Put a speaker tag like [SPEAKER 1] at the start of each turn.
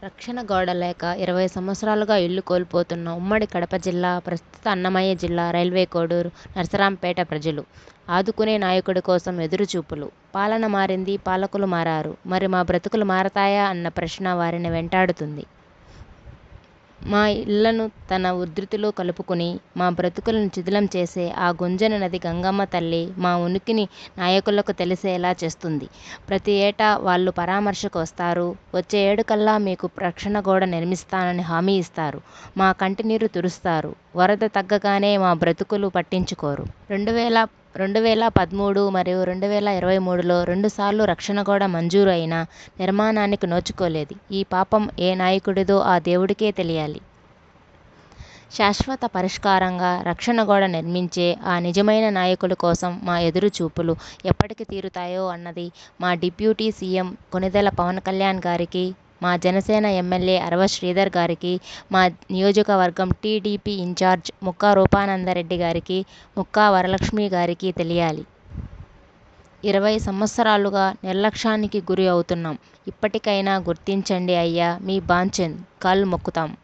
[SPEAKER 1] రక్షణ గోడ లేక ఇరవై సంవత్సరాలుగా ఇళ్లు కోల్పోతున్న ఉమ్మడి కడప జిల్లా, ప్రస్తుత అన్నమయ్య జిల్లా రైల్వే కోడూరు, నరసరాంపేట ప్రజలు. ఆదుకునే నాయకుడి కోసం ఎదురుచూపులు. పాలన మారింది పాలకులు మారారు. మరి మా బ్రతుకులు మారతాయా అన్న ప్రశ్న వారిని వెంటాడుతుంది. మా ఇళ్లను తన ఉధృతిలో కలుపుకుని, మా బ్రతుకులను శిథిలం చేసే ఆ గుంజని నది గంగమ్మ తల్లి మా ఉనికిని నాయకులకు తెలిసేలా చేస్తుంది. ప్రతి ఏటా వాళ్లు పరామర్శకు వస్తారు. వచ్చే ఏడుకల్లా మీకు రక్షణ గోడ నిర్మిస్తానని హామీ ఇస్తారు. మా కంటినీరు తుడుస్తారు. వరద తగ్గగానే మా బ్రతుకులు పట్టించుకోరు. రెండు వేల పదమూడు మరియు రెండు వేల ఇరవై మూడులో రెండుసార్లు రక్షణ గోడ మంజూరు అయినా నిర్మాణానికి నోచుకోలేదు. ఈ పాపం ఏ నాయకుడిదో ఆ దేవుడికే తెలియాలి. శాశ్వత పరిష్కారంగా రక్షణ గోడ నిర్మించే ఆ నిజమైన నాయకుడి కోసం మా ఎదురుచూపులు ఎప్పటికి తీరుతాయో అన్నది మా డిప్యూటీ సీఎం కొణిదెల పవన్ కల్యాణ్ గారికి, మా జనసేన ఎమ్మెల్యే అరవ శ్రీధర్ గారికి, మా నియోజకవర్గం టీడీపీ ఇన్చార్జ్ ముక్కా రూపానందరెడ్డి గారికి, ముక్కా వరలక్ష్మి గారికి తెలియాలి. ఇరవై సంవత్సరాలుగా నిర్లక్ష్యానికి గురి అవుతున్నాం. ఇప్పటికైనా గుర్తించండి అయ్యా మీ బాంచన్ కాళ్లు మొక్కుతాం.